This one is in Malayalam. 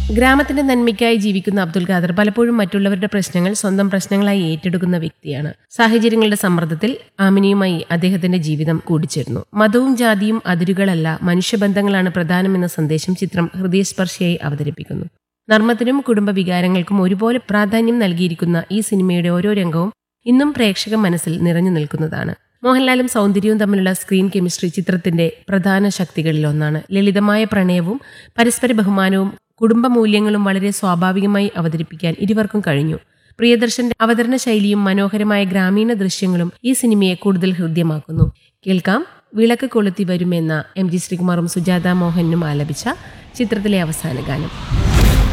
ഗ്രാമത്തിന്റെ നന്മയ്ക്കായി ജീവിക്കുന്ന അബ്ദുൽ ഖാദർ പലപ്പോഴും മറ്റുള്ളവരുടെ പ്രശ്നങ്ങൾ സ്വന്തം പ്രശ്നങ്ങളായി ഏറ്റെടുക്കുന്ന വ്യക്തിയാണ് സാഹചര്യങ്ങളുടെ സമ്മർദ്ദത്തിൽ ആമിനിയുമായി അദ്ദേഹത്തിന്റെ ജീവിതം കൂടിച്ചേർന്നു മതവും ജാതിയും അതിരുകളല്ല മനുഷ്യബന്ധങ്ങളാണ് പ്രധാനമെന്ന സന്ദേശം ചിത്രം ഹൃദയസ്പർശിയായി അവതരിപ്പിക്കുന്നു നർമ്മത്തിനും കുടുംബ വികാരങ്ങൾക്കും ഒരുപോലെ പ്രാധാന്യം നൽകിയിരിക്കുന്ന ഈ സിനിമയുടെ ഓരോ രംഗവും ഇന്നും പ്രേക്ഷക മനസ്സിൽ നിറഞ്ഞു നിൽക്കുന്നതാണ് മോഹൻലാലും സൗന്ദര്യവും തമ്മിലുള്ള സ്ക്രീൻ കെമിസ്ട്രി ചിത്രത്തിന്റെ പ്രധാന ശക്തികളിലൊന്നാണ് ലളിതമായ പ്രണയവും പരസ്പര ബഹുമാനവും കുടുംബ മൂല്യങ്ങളും വളരെ സ്വാഭാവികമായി അവതരിപ്പിക്കാൻ ഇരുവർക്കും കഴിഞ്ഞു പ്രിയദർശന്റെ അവതരണ ശൈലിയും മനോഹരമായ ഗ്രാമീണ ദൃശ്യങ്ങളും ഈ സിനിമയെ കൂടുതൽ ഹൃദ്യമാക്കുന്നു കേൾക്കാം വിളക്ക് കൊളുത്തി വരുമെന്ന എം ജി ശ്രീകുമാറും സുജാത മോഹനും ആലപിച്ച ചിത്രത്തിലെ അവസാന ഗാനം